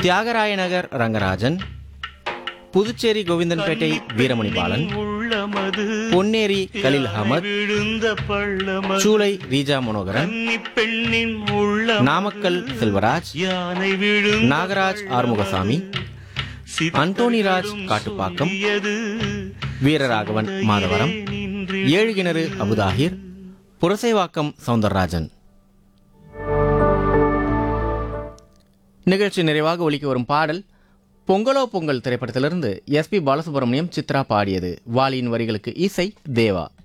தியாகராய நகர் ரங்கராஜன் புதுச்சேரி கோவிந்தன்பேட்டை வீரமணி பாலன் உள்ளமது பொன்னேரி கலில் அகமத் விழுந்த பள்ளமது சூளை ரீஜா மனோகரன் கன்னி பெண்ணின் உள்ள நாமக்கல் செல்வராஜ் யானை விழுந்த நாகராஜ் ஆறுமுகசாமி அந்தோணிராஜ் காட்டுப்பாக்கம் வீரராகவன் மாதவரம் ஏழு கிணறு அபுதாகிர் புரசைவாக்கம் சவுந்தரராஜன் நிகழ்ச்சி நிறைவாக ஒலிக்க வரும் பாடல் பொங்கலோ பொங்கல் திரைப்படத்திலிருந்து எஸ்பி பாலசுப்ரமணியம் சித்ரா பாடியது வாலியின் வரிகளுக்கு இசை தேவா